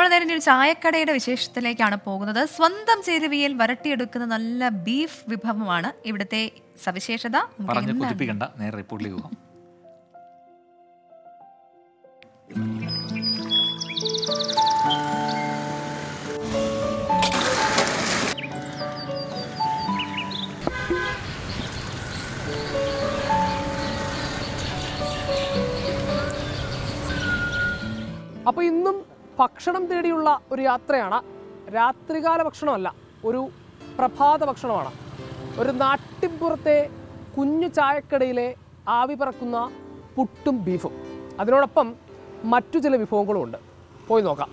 നേരെ ഇനി ഒരു ചായക്കടയുടെ വിശേഷത്തിലേക്കാണ് പോകുന്നത് സ്വന്തം ചേരുവയിൽ വരട്ടിയെടുക്കുന്ന നല്ല ബീഫ് വിഭവമാണ് ഇവിടുത്തെ സവിശേഷത നമുക്ക് പറഞ്ഞ് എന്താണ്? കൊതിപ്പിക്കണ്ട നേരെ റിപ്പോർട്ടിലേക്ക് പോകാം അപ്പോൾ ഇന്നും ഭക്ഷണം തേടിയുള്ള ഒരു യാത്രയാണ് രാത്രികാല ഭക്ഷണമല്ല ഒരു പ്രഭാത ഭക്ഷണമാണ് ഒരു നാട്ടിൻപുറത്തെ കുഞ്ഞു ചായക്കടയിലെ ആവി പറക്കുന്ന പുട്ടും ബീഫും അതിനോടൊപ്പം മറ്റു ചില വിഭവങ്ങളും ഉണ്ട് പോയി നോക്കാം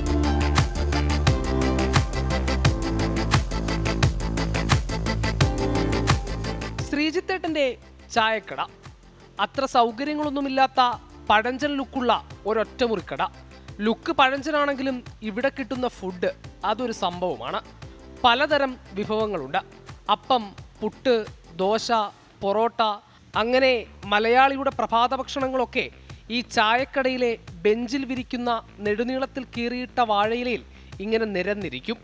ശ്രീജിത്തേട്ടൻ്റെ ചായക്കട അത്ര സൗകര്യങ്ങളൊന്നുമില്ലാത്ത പഴഞ്ചൻ ലുക്കുള്ള ഒരൊറ്റമുറിക്കട ലുക്ക് പഴഞ്ചനാണെങ്കിലും ഇവിടെ കിട്ടുന്ന ഫുഡ് അതൊരു സംഭവമാണ് പലതരം വിഭവങ്ങളുണ്ട് അപ്പം പുട്ട് ദോശ പൊറോട്ട അങ്ങനെ മലയാളിയുടെ പ്രഭാത ഭക്ഷണങ്ങളൊക്കെ ഈ ചായക്കടയിലെ ബെഞ്ചിൽ വിരിക്കുന്ന നെടുനീളത്തിൽ കീറിയിട്ട വാഴയിലയിൽ ഇങ്ങനെ നിരന്നിരിക്കും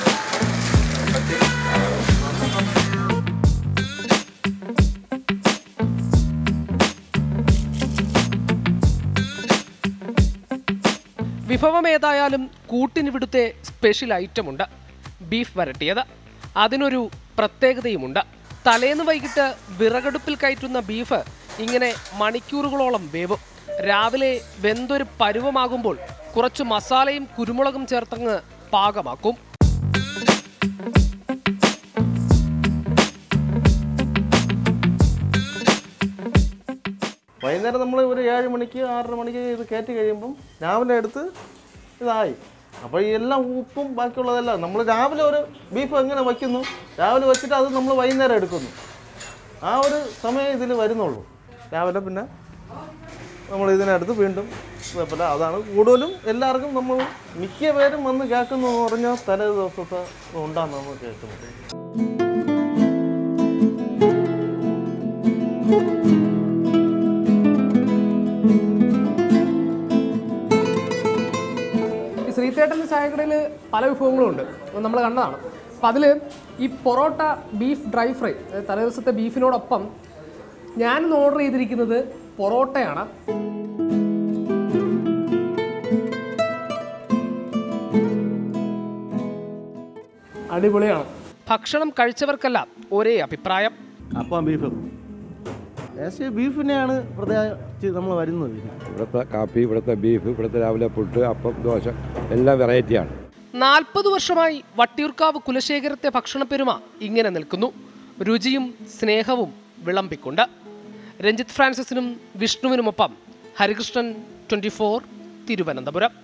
വിഭവം ഏതായാലും കൂട്ടിനിവിടുത്തെ സ്പെഷ്യൽ ഐറ്റമുണ്ട് ബീഫ് വരട്ടിയത് അതിനൊരു പ്രത്യേകതയുമുണ്ട് തലേന്ന് വൈകിട്ട് വിറകടുപ്പിൽ കയറ്റുന്ന ബീഫ് ഇങ്ങനെ മണിക്കൂറുകളോളം വേവും രാവിലെ വെന്തൊരു പരുവമാകുമ്പോൾ കുറച്ച് മസാലയും കുരുമുളകും ചേർത്തങ്ങ് പാകമാക്കും വൈകുന്നേരം നമ്മൾ ഒരു ഏഴ് മണിക്ക് ആറര മണിക്ക് ഇത് കയറ്റി കഴിയുമ്പം രാവിലെ എടുത്ത് ഇതായി അപ്പോൾ ഈ എല്ലാം ഉപ്പും ബാക്കിയുള്ളതെല്ലാം നമ്മൾ രാവിലെ ഒരു ബീഫ് എങ്ങനെ വയ്ക്കുന്നു രാവിലെ വെച്ചിട്ട് അത് നമ്മൾ വൈകുന്നേരം എടുക്കുന്നു ആ ഒരു സമയം ഇതിൽ വരുന്നുള്ളൂ രാവിലെ പിന്നെ നമ്മൾ ഇതിനടുത്ത് വീണ്ടും കുഴപ്പമില്ല അതാണ് കൂടുതലും എല്ലാവർക്കും നമ്മൾ മിക്ക പേരും വന്ന് കേൾക്കുന്നു എന്ന് പറഞ്ഞാൽ തലേ ദിവസത്തെ ഉണ്ടാകുന്ന നമ്മൾ കേൾക്കുന്നത് ഈ ശ്രീതേട്ടൻ്റെ ചായക്കടയിൽ പല വിഭവങ്ങളും ഉണ്ട് നമ്മൾ കണ്ടതാണ് അപ്പം അതിൽ ഈ പൊറോട്ട ബീഫ് ഡ്രൈ ഫ്രൈ അതായത് തലേ ദിവസത്തെ ബീഫിനോടൊപ്പം ഞാനിന്ന് ഓർഡർ ചെയ്തിരിക്കുന്നത് പൊറോട്ടയാണ് അടിപൊളിയാണ് ഭക്ഷണം കഴിച്ചവർക്കല്ല ഒരേ അഭിപ്രായം അപ്പം ബീഫ് ഏകദേശം ബീഫിനെയാണ് പ്രത്യേകിച്ച് നമ്മൾ വരുന്നത് ഇവിടുത്തെ കാപ്പി ഇവിടുത്തെ ബീഫ് ഇവിടുത്തെ രാവിലെ പുട്ട് അപ്പം ദോശ എല്ലാം വെറൈറ്റിയാണ് നാൽപ്പത് വർഷമായി വട്ടിയൂർക്കാവ് കുലശേഖരത്തെ ഭക്ഷണപ്പെരുമ ഇങ്ങനെ നിൽക്കുന്നു രുചിയും സ്നേഹവും വിളമ്പിക്കൊണ്ട് രഞ്ജിത്ത് ഫ്രാൻസിസിനും വിഷ്ണുവിനുമൊപ്പം ഹരികൃഷ്ണൻ ട്വൻറ്റി ഫോർ തിരുവനന്തപുരം